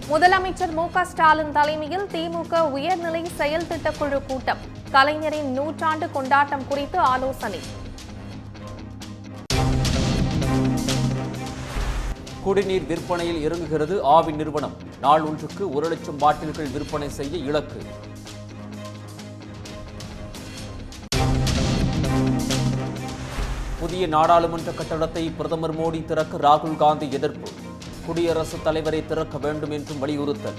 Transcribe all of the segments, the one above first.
முதலமைச்சர் மு க ஸ்டாலின் தலைமையில் திமுக உயர்நிலை செயல் திட்டக்குழு கூட்டம் கலைஞரின் நூற்றாண்டு கொண்டாட்டம் குறித்து ஆலோசனை குடிநீர் விற்பனையில் இறங்குகிறது ஆவி நிறுவனம் நாள் ஒன்றுக்கு ஒரு லட்சம் பாட்டில்கள் விற்பனை செய்ய இலக்கு புதிய நாடாளுமன்ற கட்டடத்தை பிரதமர் மோடி திறக்க ராகுல் காந்தி எதிர்ப்பு குடியரசுத் தலைவரை திறக்க வேண்டும் என்றும் வலியுறுத்தல்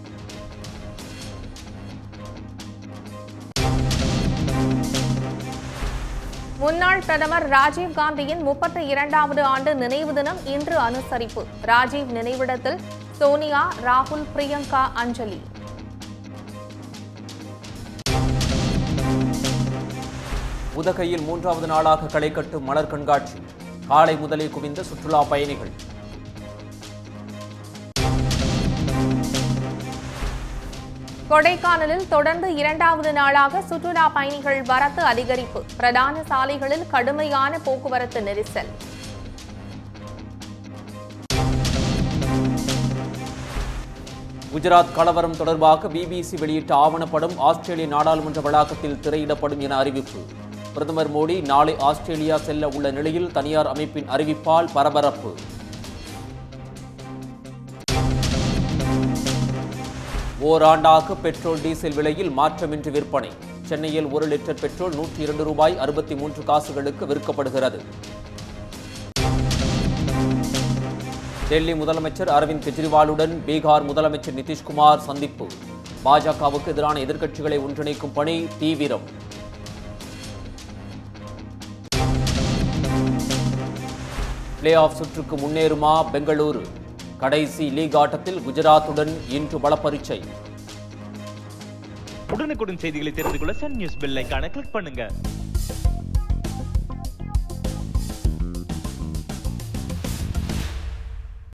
முன்னாள் பிரதமர் ராஜீவ் காந்தியின் முப்பத்தி இரண்டாவது ஆண்டு நினைவு தினம் இன்று அனுசரிப்பு ராஜீவ் நினைவிடத்தில் சோனியா ராகுல் பிரியங்கா அஞ்சலி உதகையில் மூன்றாவது நாளாக களை கட்டும் மலர் கண்காட்சி காலை முதலே குவிந்த சுற்றுலா பயணிகள் கொடைக்கானலில் தொடர்ந்து இரண்டாவது நாளாக சுற்றுலா பயணிகள் வரத்து அதிகரிப்பு பிரதான சாலைகளில் கடுமையான போக்குவரத்து நெரிசல் குஜராத் கலவரம் தொடர்பாக பிபிசி வெளியிட்ட ஆவணப்படம் ஆஸ்திரேலிய நாடாளுமன்ற வளாகத்தில் திரையிடப்படும் என அறிவிப்பு பிரதமர் மோடி நாளை ஆஸ்திரேலியா செல்ல உள்ள நிலையில் தனியார் அமைப்பின் அறிவிப்பால் பரபரப்பு ஓராண்டாக பெட்ரோல் டீசல் விலையில் மாற்றமின்றி விற்பனை சென்னையில் ஒரு லிட்டர் பெட்ரோல் நூற்றி இரண்டு ரூபாய் அறுபத்தி மூன்று காசுகளுக்கு விற்கப்படுகிறது டெல்லி முதலமைச்சர் அரவிந்த் கெஜ்ரிவாலுடன் பீகார் முதலமைச்சர் நிதிஷ்குமார் சந்திப்பு பாஜகவுக்கு எதிரான எதிர்க்கட்சிகளை ஒன்றிணைக்கும் பணி தீவிரம் பிளே ஆஃப் சுற்றுக்கு முன்னேறுமா பெங்களூரு கடைசி லீக் ஆட்டத்தில் குஜராத்துடன் இன்று பலப்பரீட்சை உடனுக்குடன் செய்திகளை தெரிந்து கொள்ள சன் நியூஸ் பெல் ஐகானை கிளிக் பண்ணுங்க